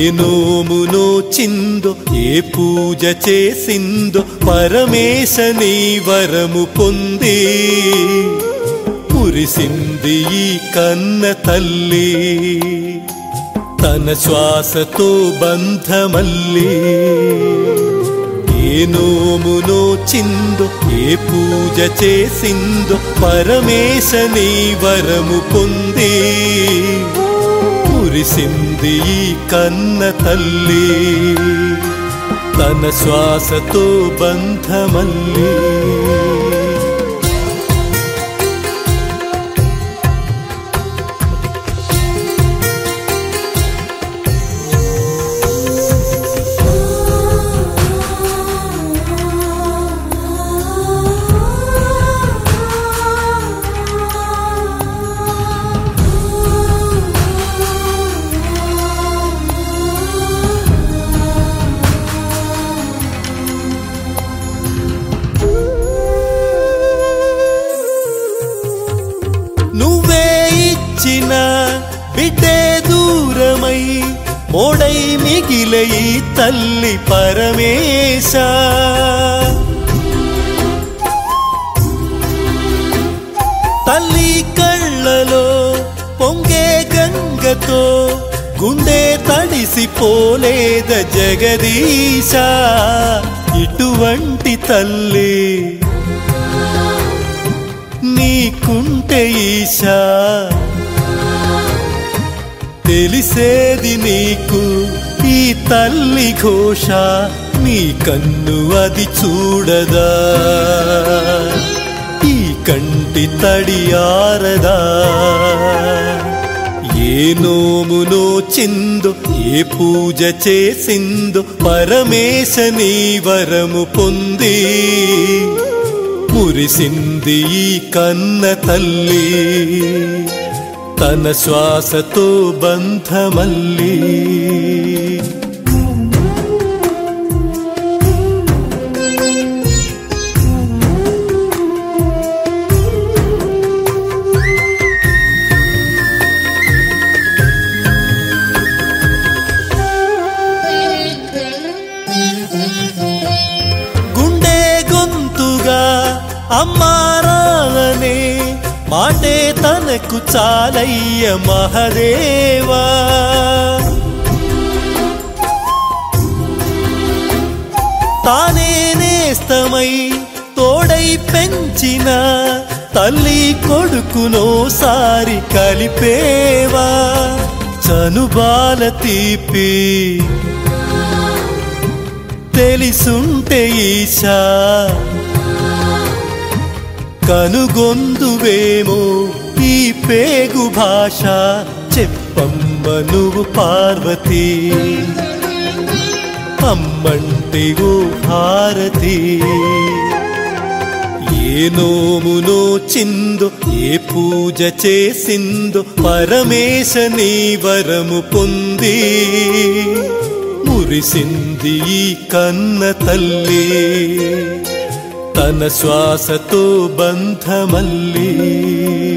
నోమునో చిందో ఏ పూజ చేసిందో పరమేశ నీ వరము పొంది మురిసింది ఈ కన్న తల్లి తన శ్వాసతో బంధమల్లి ఏ నోమునో చిందో ఏ పూజ చేసిందో పరమేశ నీ వరము పొంది కురిసింది ఈ కన్న తల్లి తన శ్వాసతో బంధమల్లి నువ్వే ఇచ్చిన బిడ్డే దూరమై మోడై మిగిల ఈ తల్లి పరమేశ తల్లి కళ్ళలో పొంగే గంగతో గుండె తడిసిపోలేద జగదీశ ఇటువంటి తల్లి నీకుంటే ఈశా తెలిసేది నీకు ఈ తల్లి ఘోష నీ కన్ను అది చూడదా ఈ కంటి తడి ఆరదా ఏ నోమునో చిందో ఏ పూజ చేసిందో పరమేశ నీ వరము పొంది మురిసింది ఈ కన్న తల్లి తన శ్వాసతో బంధమల్లి గుండె గొంతుగా అమ్మారాలనే మాటే తనకు చాలయ్య మహదేవా తానే నేస్తమై తోడై పెంచిన తల్లి కొడుకునోసారి కలిపేవా చనుబాల తీపి తెలిసుంటే ఈశా కనుగొందువేమో ఈ పేగు భాష చెప్పమ్మ నువ్వు పార్వతి అమ్మంటే ఓ భారతి ఏ నోమునో చిందో ఏ పూజ చేసిందో పరమేశ నీ వరము పొంది మురిసింది ఈ కన్న తల్లి తన శ్వాసతో బంధమల్లి